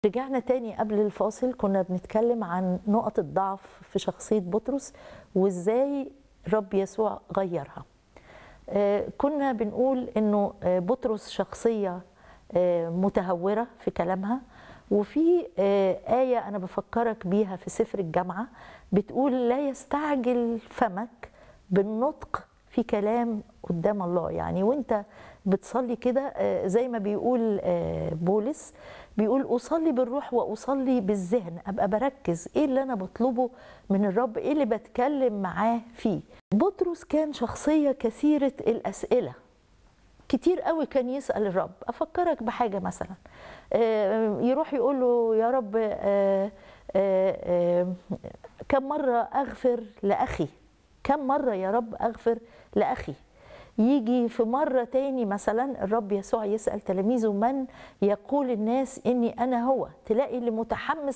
رجعنا تاني قبل الفاصل كنا بنتكلم عن نقط الضعف في شخصية بطرس وازاي رب يسوع غيرها آه، كنا بنقول انه آه، بطرس شخصية آه، متهورة في كلامها وفي آه، آية أنا بفكرك بيها في سفر الجامعة بتقول لا يستعجل فمك بالنطق في كلام قدام الله يعني وانت بتصلي كده آه، زي ما بيقول آه، بولس بيقول أصلي بالروح وأصلي بالذهن أبقى بركز إيه اللي أنا بطلبه من الرب إيه اللي بتكلم معاه فيه بطرس كان شخصية كثيرة الأسئلة كتير قوي كان يسأل الرب أفكرك بحاجة مثلا آه، يروح يقول له يا رب آه، آه، آه، كم مرة أغفر لأخي كم مرة يا رب أغفر لأخي يجي في مرة تاني مثلا الرب يسوع يسأل تلاميذه من يقول الناس إني أنا هو تلاقي اللي متحمس